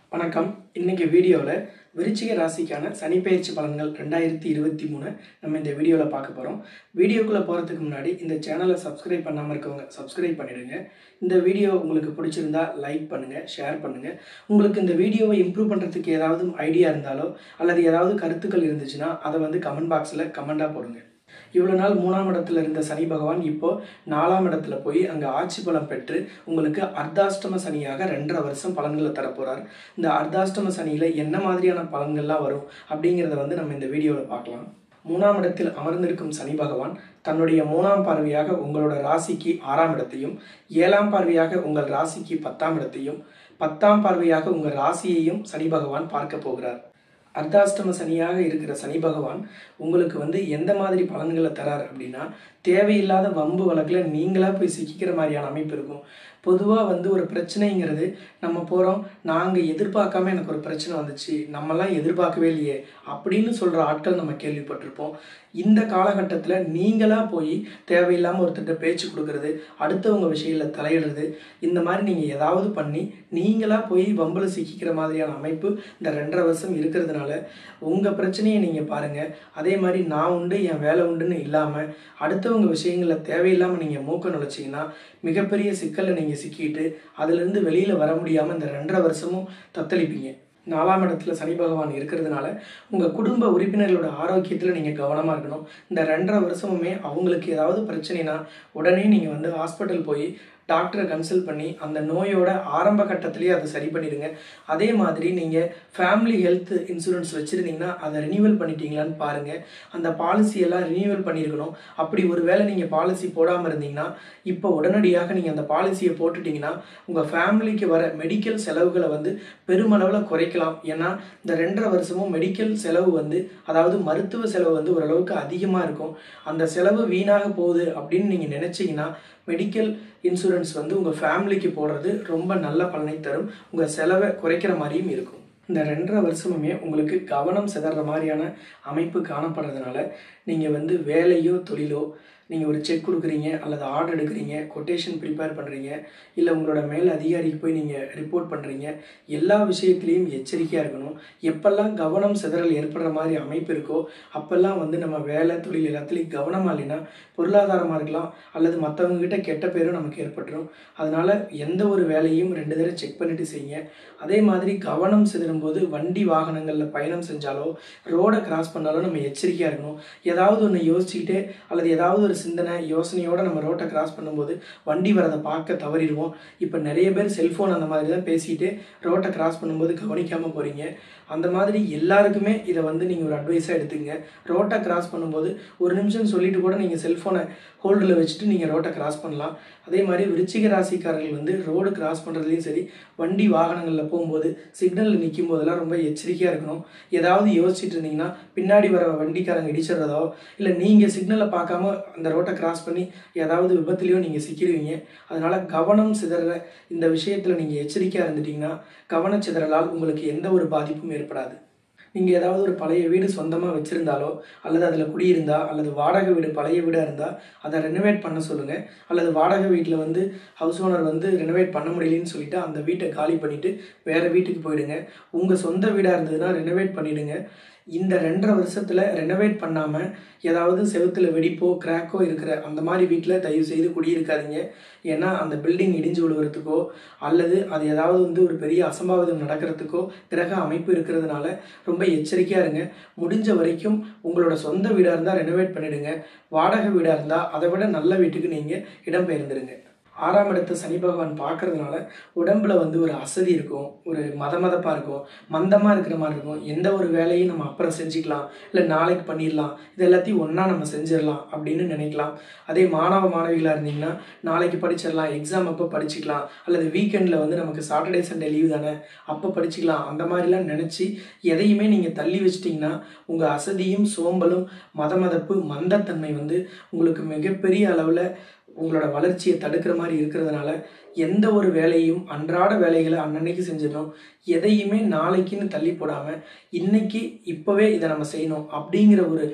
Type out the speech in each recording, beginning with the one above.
வணக்கம் இன்னைக்கு வீடியோவில் விருச்சிக ராசிக்கான சனிப்பெயர்ச்சி பலன்கள் ரெண்டாயிரத்தி இருபத்தி மூணு நம்ம இந்த வீடியோவில் பார்க்க போகிறோம் வீடியோக்குள்ளே போகிறதுக்கு முன்னாடி இந்த சேனலை சப்ஸ்கிரைப் பண்ணாமல் இருக்கவங்க சப்ஸ்கிரைப் பண்ணிடுங்க இந்த வீடியோ உங்களுக்கு பிடிச்சிருந்தா லைக் பண்ணுங்கள் ஷேர் பண்ணுங்கள் உங்களுக்கு இந்த வீடியோவை இம்ப்ரூவ் பண்ணுறதுக்கு ஏதாவது ஐடியா இருந்தாலோ அல்லது ஏதாவது கருத்துக்கள் இருந்துச்சுன்னா அதை வந்து கமெண்ட் பாக்ஸில் கமெண்ட்டாக போடுங்க இவ்வளோ நாள் மூணாம் இடத்துல இருந்த சனி பகவான் இப்போ நாலாம் இடத்துல போய் அங்கே ஆட்சி பலம் பெற்று உங்களுக்கு அர்த்தாஷ்டம சனியாக ரெண்டரை வருஷம் பலன்களை தரப்போறார் இந்த அர்த்தாஷ்டம சனியில் என்ன மாதிரியான பலன்கள்லாம் வரும் அப்படிங்கிறத வந்து நம்ம இந்த வீடியோவில் பார்க்கலாம் மூணாம் இடத்தில் அமர்ந்திருக்கும் சனி பகவான் தன்னுடைய மூணாம் பார்வையாக உங்களோட ராசிக்கு ஆறாம் இடத்தையும் ஏழாம் பார்வையாக உங்கள் ராசிக்கு பத்தாம் இடத்தையும் பத்தாம் பார்வையாக உங்கள் ராசியையும் சனி பகவான் பார்க்க போகிறார் அர்த்தாஷ்டம சனியாக இருக்கிற சனி பகவான் உங்களுக்கு வந்து எந்த மாதிரி பலன்களை தரார் அப்படின்னா தேவையில்லாத வம்பு வழக்கில் நீங்களாக போய் சிக்கிக்கிற மாதிரியான அமைப்பு இருக்கும் பொதுவாக வந்து ஒரு பிரச்சனைங்கிறது நம்ம போகிறோம் நாங்கள் எதிர்பார்க்காம எனக்கு ஒரு பிரச்சனை வந்துச்சு நம்மலாம் எதிர்பார்க்கவே இல்லையே அப்படின்னு சொல்கிற ஆட்கள் நம்ம கேள்விப்பட்டிருப்போம் இந்த காலகட்டத்தில் நீங்களாக போய் தேவையில்லாமல் ஒருத்தர்கிட்ட பேச்சு கொடுக்கறது அடுத்தவங்க விஷயத்தில் தலையிடுறது இந்த மாதிரி நீங்கள் ஏதாவது பண்ணி நீங்களாக போய் வம்பில் சிக்கிக்கிற மாதிரியான அமைப்பு இந்த ரெண்டரை வருஷம் இருக்கிறதுனால உங்கள் பிரச்சனையை நீங்கள் பாருங்கள் அதே மாதிரி நான் உண்டு என் வேலை உண்டுன்னு இல்லாமல் அடுத்தவங்க விஷயங்களில் தேவையில்லாமல் நீங்கள் மூக்க நுழைச்சிங்கன்னா மிகப்பெரிய சிக்கலில் நீங்கள் சிக்கிட்டு அதுலேருந்து வெளியில் வர முடியாமல் இந்த ரெண்டரை வருஷமும் தத்தளிப்பீங்க நாலாம் இடத்துல சனி பகவான் இருக்கிறதுனால உங்கள் குடும்ப உறுப்பினர்களோட ஆரோக்கியத்தில் நீங்கள் கவனமாக இருக்கணும் இந்த ரெண்டரை வருஷமுமே அவங்களுக்கு ஏதாவது பிரச்சனைனா உடனே நீங்கள் வந்து ஹாஸ்பிட்டல் போய் டாக்டரை கன்சல்ட் பண்ணி அந்த நோயோட ஆரம்ப கட்டத்திலேயே அதை சரி பண்ணிடுங்க அதே மாதிரி நீங்கள் ஃபேமிலி ஹெல்த் இன்சூரன்ஸ் வச்சுருந்தீங்கன்னா அதை ரினியூவல் பண்ணிட்டீங்களான்னு பாருங்கள் அந்த பாலிசியெல்லாம் ரினியூவல் பண்ணியிருக்கணும் அப்படி ஒரு வேளை நீங்கள் பாலிசி போடாமல் இருந்தீங்கன்னா இப்போ உடனடியாக நீங்கள் அந்த பாலிசியை போட்டுட்டிங்கன்னா உங்கள் ஃபேமிலிக்கு வர மெடிக்கல் செலவுகளை வந்து பெருமளவில் குறைக்கலாம் ஏன்னா இந்த ரெண்டரை வருஷமும் மெடிக்கல் செலவு வந்து அதாவது மருத்துவ செலவு வந்து ஓரளவுக்கு அதிகமாக இருக்கும் அந்த செலவு வீணாக போகுது அப்படின்னு நீங்கள் நினச்சிங்கன்னா மெடிக்கல் இன்சூரன்ஸ் வந்து உங்கள் ஃபேமிலிக்கு போடுறது ரொம்ப நல்ல பலனை தரும் உங்கள் செலவை குறைக்கிற மாதிரியும் இருக்கும் இந்த ரெண்டரை வருஷமுமே உங்களுக்கு கவனம் சிதற மாதிரியான அமைப்பு காணப்படுறதுனால நீங்கள் வந்து வேலையோ தொழிலோ நீங்கள் ஒரு செக் கொடுக்குறீங்க அல்லது ஆர்டர் எடுக்கிறீங்க கொட்டேஷன் ப்ரிப்பேர் பண்ணுறீங்க இல்லை உங்களோட மேல் அதிகாரிக்கு போய் நீங்கள் ரிப்போர்ட் பண்ணுறீங்க எல்லா விஷயத்துலேயும் எச்சரிக்கையாக இருக்கணும் எப்பெல்லாம் கவனம் சிதறல் ஏற்படுற மாதிரி அமைப்பு இருக்கோ அப்போல்லாம் வந்து நம்ம வேலை தொழில் எல்லாத்துலேயும் கவனமாக இல்லைன்னா பொருளாதாரமாக இருக்கலாம் அல்லது மற்றவங்க கிட்ட கெட்ட பேரும் நமக்கு ஏற்பட்டுரும் அதனால் எந்த ஒரு வேலையும் ரெண்டு தடவை செக் பண்ணிட்டு செய்யுங்க அதே மாதிரி கவனம் சிதறும் போது வண்டி வாகனங்களில் பயணம் செஞ்சாலோ ரோடை கிராஸ் பண்ணாலோ நம்ம எச்சரிக்கையாக இருக்கணும் ஏதாவது ஒன்று யோசிச்சுக்கிட்டே அல்லது ஏதாவது ஒரு சிந்தனை யோசனையோடு நம்ம ரோட்டை கிராஸ் பண்ணும்போது வண்டி வரதை பார்க்க தவறிடுவோம் இப்போ நிறைய பேர் செல்ஃபோன் அந்த மாதிரி தான் பேசிட்டு ரோட்டை கிராஸ் பண்ணும்போது கவனிக்காமல் போகிறீங்க அந்த மாதிரி எல்லாருக்குமே இதை வந்து நீங்கள் ஒரு அட்வைஸாக எடுத்துங்க ரோட்டை கிராஸ் பண்ணும்போது ஒரு நிமிஷம் சொல்லிட்டு கூட நீங்கள் செல்ஃபோனை ஹோல்டில் வச்சுட்டு நீங்கள் ரோட்டை கிராஸ் பண்ணலாம் அதே மாதிரி விருச்சிக ராசிக்காரர்கள் வந்து ரோடு கிராஸ் பண்ணுறதுலையும் சரி வண்டி வாகனங்களில் போகும்போது சிக்னலில் நிற்கும் போதெல்லாம் ரொம்ப எச்சரிக்கையாக இருக்கணும் ஏதாவது யோசிச்சுட்டு இருந்தீங்கன்னா பின்னாடி வர வண்டிக்காரங்க இடிச்சிடுறதோ இல்லை நீங்கள் சிக்னலை பார்க்காம அந்த ரோட்டை கிராஸ் பண்ணி ஏதாவது விபத்துலேயோ நீங்கள் சிக்கிடுவீங்க அதனால் கவனம் சிதற இந்த விஷயத்தில் நீங்கள் எச்சரிக்கையாக இருந்துட்டீங்கன்னா கவனச்சிதறலால் உங்களுக்கு எந்த ஒரு பாதிப்பும் ஏற்படாது நீங்கள் ஏதாவது ஒரு பழைய வீடு சொந்தமாக வச்சுருந்தாலோ அல்லது அதில் குடியிருந்தா அல்லது வாடகை வீடு பழைய வீடாக இருந்தால் அதை ரெனோவேட் பண்ண சொல்லுங்கள் அல்லது வாடகை வீட்டில் வந்து ஹவுஸ் ஓனர் வந்து ரெனோவேட் பண்ண முடியலன்னு சொல்லிட்டு அந்த வீட்டை காலி பண்ணிவிட்டு வேறு வீட்டுக்கு போயிடுங்க உங்கள் சொந்த வீடாக இருந்ததுன்னா ரெனோவேட் பண்ணிவிடுங்க இந்த ரெண்டரை வருஷத்தில் ரெனோவேட் பண்ணாமல் ஏதாவது செவுத்தில் வெடிப்போ கிராக்கோ இருக்கிற அந்த மாதிரி வீட்டில் தயவு செய்து குடியிருக்காதீங்க ஏன்னா அந்த பில்டிங் இடிஞ்சு விழுகிறதுக்கோ அல்லது அது ஏதாவது வந்து ஒரு பெரிய அசம்பாவிதம் நடக்கிறதுக்கோ கிரக அமைப்பு இருக்கிறதுனால ரொம்ப எச்சரிக்கையாக இருங்க முடிஞ்ச வரைக்கும் உங்களோட சொந்த வீடாக இருந்தால் ரெனோவேட் பண்ணிடுங்க வாடகை வீடாக இருந்தால் அதை விட நல்ல வீட்டுக்கு நீங்கள் இடம்பெயர்ந்துருங்க ஆறாம் இடத்தை சனி பகவான் பார்க்கறதுனால உடம்புல வந்து ஒரு அசதி இருக்கும் ஒரு மத மதப்பாக இருக்கும் மந்தமாக இருக்கிற மாதிரி இருக்கும் எந்த ஒரு வேலையும் நம்ம அப்புறம் செஞ்சுக்கலாம் இல்லை நாளைக்கு பண்ணிடலாம் இது எல்லாத்தையும் ஒன்றா நம்ம செஞ்சிடலாம் அப்படின்னு நினைக்கலாம் அதே மாணவ மாணவிகளாக இருந்தீங்கன்னா நாளைக்கு படிச்சிடலாம் எக்ஸாம் அப்போ படிச்சுக்கலாம் அல்லது வீக்கெண்டில் வந்து நமக்கு சாட்டர்டே சண்டே லீவு தானே அப்போ படிச்சுக்கலாம் அந்த மாதிரிலாம் நினச்சி எதையுமே நீங்கள் தள்ளி வச்சிட்டிங்கன்னா உங்கள் அசதியும் சோம்பலும் மதமதப்பு மந்தத்தன்மை வந்து உங்களுக்கு மிகப்பெரிய அளவில் உங்களோட வளர்ச்சியை தடுக்கிற மாதிரி இருக்கிறதுனால எந்த ஒரு வேலையும் அன்றாட வேலைகளை அன்னன்னைக்கு செஞ்சிடணும் எதையுமே நாளைக்குன்னு தள்ளி போடாமல் இன்னைக்கு இப்போவே இதை நம்ம செய்யணும் அப்படிங்கிற ஒரு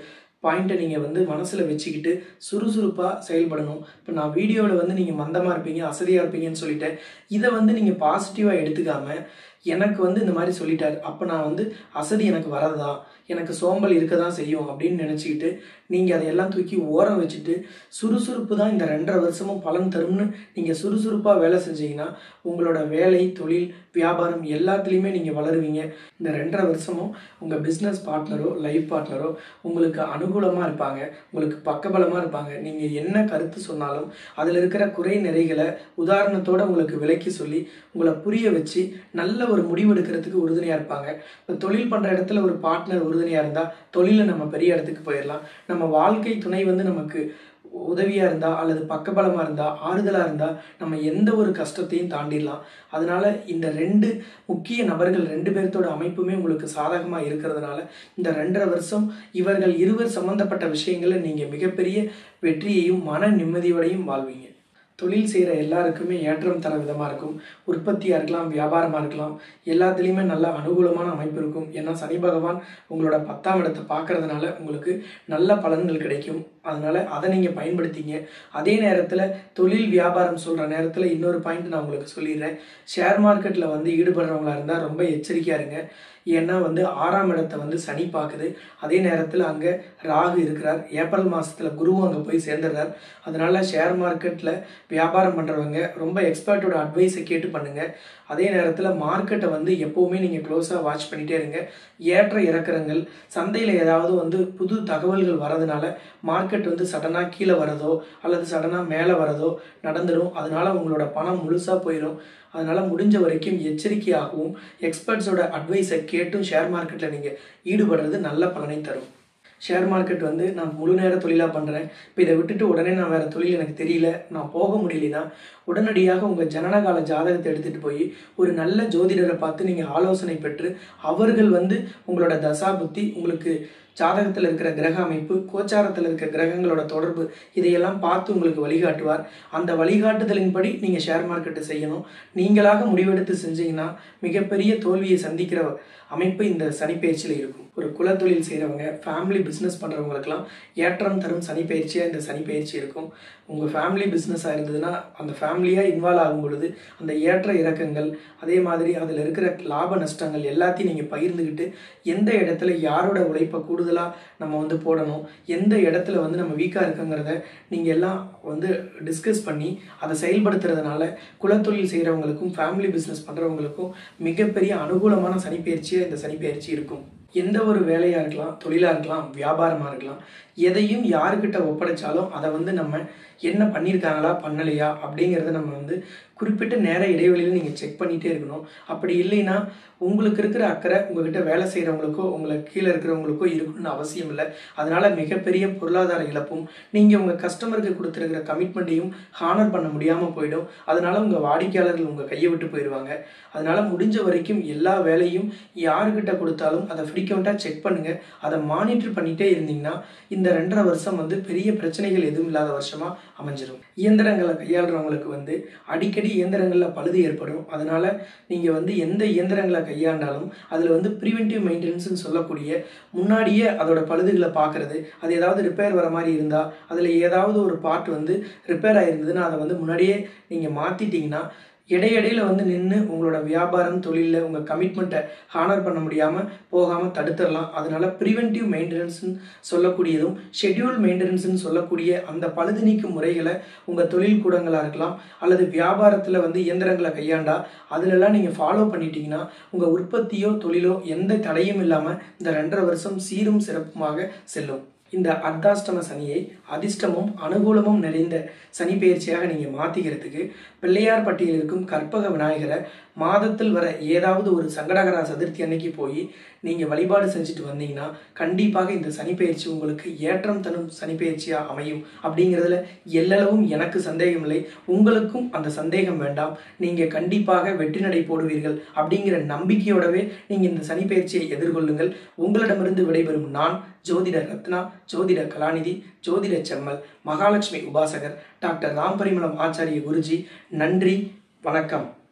பாயிண்ட்டை நீங்கள் வந்து மனசில் வச்சுக்கிட்டு சுறுசுறுப்பாக செயல்படணும் இப்போ நான் வீடியோவில் வந்து நீங்கள் மந்தமாக இருப்பீங்க அசதியாக இருப்பீங்கன்னு சொல்லிட்டேன் இதை வந்து நீங்கள் பாசிட்டிவாக எடுத்துக்காம எனக்கு வந்து இந்த மாதிரி சொல்லிட்டாரு அப்போ நான் வந்து அசதி எனக்கு வரதா எனக்கு சோம்பல் இருக்க தான் செய்யும் அப்படின்னு நினச்சிக்கிட்டு நீங்கள் அதையெல்லாம் தூக்கி ஓரம் வச்சுட்டு சுறுசுறுப்பு தான் இந்த ரெண்டரை வருஷமும் பலன் தரும்னு நீங்கள் சுறுசுறுப்பாக வேலை செஞ்சீங்கன்னா உங்களோட வேலை தொழில் வியாபாரம் எல்லாத்துலேயுமே நீங்கள் வளருவீங்க இந்த ரெண்டரை வருஷமும் உங்கள் பிஸ்னஸ் பார்ட்னரோ லைஃப் பார்ட்னரோ உங்களுக்கு அனுகூலமாக இருப்பாங்க உங்களுக்கு பக்கபலமாக இருப்பாங்க நீங்கள் என்ன கருத்து சொன்னாலும் அதில் இருக்கிற குறை நிறைகளை உதாரணத்தோடு உங்களுக்கு விளக்கி சொல்லி உங்களை புரிய வச்சு நல்ல ஒரு முடிவு எடுக்கிறதுக்கு உறுதுணையாக இருப்பாங்க இப்போ தொழில் பண்ணுற இடத்துல ஒரு பார்ட்னர் உறுதுணையாக இருந்தால் தொழிலில் நம்ம பெரிய இடத்துக்கு போயிடலாம் நம்ம வாழ்க்கை துணை வந்து நமக்கு உதவியாக இருந்தால் அல்லது பக்கபலமாக இருந்தால் ஆறுதலாக இருந்தால் நம்ம எந்த ஒரு கஷ்டத்தையும் தாண்டிடலாம் அதனால இந்த ரெண்டு முக்கிய நபர்கள் ரெண்டு பேர்த்தோட அமைப்புமே உங்களுக்கு சாதகமாக இருக்கிறதுனால இந்த ரெண்டரை வருஷம் இவர்கள் இருவர் சம்பந்தப்பட்ட விஷயங்களில் நீங்கள் மிகப்பெரிய வெற்றியையும் மன நிம்மதியோடையும் வாழ்வீங்க தொழில் செய்கிற எல்லாருக்குமே ஏற்றம் தர விதமாக இருக்கும் உற்பத்தியாக இருக்கலாம் வியாபாரமாக இருக்கலாம் எல்லாத்துலேயுமே நல்ல அனுகூலமான அமைப்பு இருக்கும் ஏன்னா சனி பகவான் உங்களோட பத்தாம் இடத்தை பார்க்கறதுனால உங்களுக்கு நல்ல பலன்கள் கிடைக்கும் அதனால் அதை நீங்கள் பயன்படுத்திங்க அதே நேரத்தில் தொழில் வியாபாரம் சொல்கிற நேரத்தில் இன்னொரு பாயிண்ட் நான் உங்களுக்கு சொல்லிடுறேன் ஷேர் மார்க்கெட்டில் வந்து ஈடுபடுறவங்களா இருந்தால் ரொம்ப எச்சரிக்கையாக இருங்க ஏன்னா வந்து ஆறாம் இடத்தை வந்து சனி பார்க்குது அதே நேரத்தில் அங்கே ராகு இருக்கிறார் ஏப்ரல் மாதத்தில் குருவும் அங்கே போய் சேர்ந்துடுறார் அதனால ஷேர் மார்க்கெட்டில் வியாபாரம் பண்ணுறவங்க ரொம்ப எக்ஸ்பர்ட்டோட அட்வைஸை கேட்டு பண்ணுங்கள் அதே நேரத்தில் மார்க்கெட்டை வந்து எப்போவுமே நீங்கள் க்ளோஸாக வாட்ச் பண்ணிகிட்டே இருங்க ஏற்ற இறக்குறங்கள் சந்தையில் ஏதாவது வந்து புது தகவல்கள் வரதுனால மார்க்கெட் வந்து சடனாக கீழே வரதோ அல்லது சடனாக மேலே வரதோ நடந்துடும் அதனால உங்களோட பணம் முழுசாக போயிடும் அதனால் முடிஞ்ச வரைக்கும் எச்சரிக்கையாகவும் எக்ஸ்பர்ட்ஸோட அட்வைஸை கேட்டும் ஷேர் மார்க்கெட்டில் நீங்கள் ஈடுபடுறது நல்ல பலனை தரும் ஷேர் மார்க்கெட் வந்து நான் முழு நேர தொழிலாக பண்ணுறேன் இப்போ இதை விட்டுட்டு உடனே நான் வேறு தொழில் எனக்கு தெரியல நான் போக முடியலனா உடனடியாக உங்கள் ஜனனகால ஜாதகத்தை எடுத்துகிட்டு போய் ஒரு நல்ல ஜோதிடரை பார்த்து நீங்கள் ஆலோசனை பெற்று அவர்கள் வந்து உங்களோட தசா புத்தி உங்களுக்கு ஜாதகத்தில் இருக்கிற கிரக அமைப்பு கோச்சாரத்தில் இருக்கிற கிரகங்களோட தொடர்பு இதையெல்லாம் பார்த்து உங்களுக்கு வழிகாட்டுவார் அந்த வழிகாட்டுதலின்படி நீங்கள் ஷேர் மார்க்கெட்டை செய்யணும் நீங்களாக முடிவெடுத்து செஞ்சீங்கன்னா மிகப்பெரிய தோல்வியை சந்திக்கிற அமைப்பு இந்த சனிப்பயிற்சியில் இருக்கும் ஒரு குலத்தொழில் செய்கிறவங்க ஃபேமிலி பிஸ்னஸ் பண்ணுறவங்களுக்கெல்லாம் ஏற்றம் தரும் சனிப்பயிற்சியாக இந்த சனிப்பயிற்சி இருக்கும் உங்கள் ஃபேமிலி பிஸ்னஸாக இருந்ததுன்னா அந்த ஃபேமிலியாக இன்வால்வ் ஆகும் பொழுது அந்த ஏற்ற இறக்கங்கள் அதே மாதிரி அதில் இருக்கிற லாப நஷ்டங்கள் எல்லாத்தையும் நீங்கள் பகிர்ந்துக்கிட்டு எந்த இடத்துல யாரோட உழைப்பை கூடுதலாக நம்ம வந்து போடணும் எந்த இடத்துல வந்து நம்ம வீக்காக இருக்குங்கிறத நீங்கள் எல்லாம் வந்து டிஸ்கஸ் பண்ணி அதை செயல்படுத்துறதுனால குலத்தொழில் செய்கிறவங்களுக்கும் ஃபேமிலி பிஸ்னஸ் பண்ணுறவங்களுக்கும் மிகப்பெரிய அனுகூலமான சனிப்பயிற்சியாக இந்த சனிப்பயிற்சி இருக்கும் எந்த ஒரு வேலையாக இருக்கலாம் தொழிலாக இருக்கலாம் வியாபாரமாக இருக்கலாம் எதையும் யாருக்கிட்ட ஒப்படைச்சாலும் அதை வந்து நம்ம என்ன பண்ணியிருக்காங்களா பண்ணலையா அப்படிங்கிறத நம்ம வந்து குறிப்பிட்ட நேர இடைவெளியில் நீங்கள் செக் பண்ணிகிட்டே இருக்கணும் அப்படி இல்லைன்னா உங்களுக்கு இருக்கிற அக்கறை உங்ககிட்ட வேலை செய்கிறவங்களுக்கோ உங்களை கீழே இருக்கிறவங்களுக்கோ இருக்கணும்னு அவசியம் இல்லை அதனால மிகப்பெரிய பொருளாதார இழப்பும் நீங்கள் உங்கள் கஸ்டமருக்கு கொடுத்துருக்கிற கமிட்மெண்ட்டையும் ஹானர் பண்ண முடியாமல் போயிடும் அதனால உங்கள் வாடிக்கையாளர்கள் உங்கள் கையை விட்டு போயிடுவாங்க அதனால முடிஞ்ச வரைக்கும் எல்லா வேலையும் யாருக்கிட்ட கொடுத்தாலும் அதை ஃப்ரீக்வெண்ட்டாக செக் பண்ணுங்கள் அதை மானிட்டர் பண்ணிகிட்டே இருந்தீங்கன்னா இந்த ரெண்டரை வருஷம் வந்து பெரிய பிரச்சனைகள் எதுவும் இல்லாத வருஷமாக அமைஞ்சிடும் இயந்திரங்களை கையாளுறவங்களுக்கு வந்து அடிக்கடி இயந்திரங்களில் பழுது ஏற்படும் அதனால நீங்கள் வந்து எந்த இயந்திரங்களை கையாண்டாலும் அதில் வந்து ப்ரிவென்டிவ் மெயின்டெனன்ஸ்னு சொல்லக்கூடிய முன்னாடியே அதோட பழுதுகளை பார்க்கறது அது ஏதாவது ரிப்பேர் வர மாதிரி இருந்தால் அதில் ஏதாவது ஒரு பார்ட் வந்து ரிப்பேர் ஆயிருந்ததுன்னா அதை வந்து முன்னாடியே நீங்கள் மாற்றிட்டீங்கன்னா இடையிடையில வந்து நின்று உங்களோட வியாபாரம் தொழிலில் உங்கள் கமிட்மெண்ட்டை ஹானர் பண்ண முடியாமல் போகாமல் தடுத்துடலாம் அதனால ப்ரிவென்டிவ் மெயின்டெனன்ஸ்னு சொல்லக்கூடியதும் ஷெட்யூல் மெயின்டெனன்ஸ்னு சொல்லக்கூடிய அந்த பழுது நீக்கும் முறைகளை உங்கள் தொழில் கூடங்களாக இருக்கலாம் அல்லது வியாபாரத்தில் வந்து இயந்திரங்களை கையாண்டா அதிலெல்லாம் நீங்கள் ஃபாலோ பண்ணிட்டீங்கன்னா உங்கள் உற்பத்தியோ தொழிலோ எந்த தடையும் இல்லாமல் இந்த ரெண்டரை வருஷம் சீரும் சிறப்புமாக செல்லும் இந்த அர்த்தாஷ்டம சனியை அதிர்ஷ்டமும் அனுகூலமும் நிறைந்த சனி பயிற்சியாக நீங்கள் மாற்றிக்கிறதுக்கு பிள்ளையார் பட்டியல் இருக்கும் கற்பக விநாயகரை மாதத்தில் வர ஏதாவது ஒரு சங்கடகரா சதுர்த்தி அன்னைக்கு போய் நீங்கள் வழிபாடு செஞ்சுட்டு வந்தீங்கன்னா கண்டிப்பாக இந்த சனிப்பெயர்ச்சி உங்களுக்கு ஏற்றம் தரும் சனிப்பெயர்ச்சியாக அமையும் அப்படிங்கிறதுல எல்லளவும் எனக்கு சந்தேகம் இல்லை உங்களுக்கும் அந்த சந்தேகம் வேண்டாம் நீங்கள் கண்டிப்பாக வெற்றி நடை போடுவீர்கள் அப்படிங்கிற நம்பிக்கையோடவே நீங்கள் இந்த சனிப்பெயர்ச்சியை எதிர்கொள்ளுங்கள் உங்களிடமிருந்து விடைபெறும் நான் ஜோதிட ரத்னா ஜோதிட கலாநிதி ஜோதிட செம்மல் மகாலட்சுமி உபாசகர் டாக்டர் ராம்பரிமளம் ஆச்சாரிய குருஜி நன்றி வணக்கம்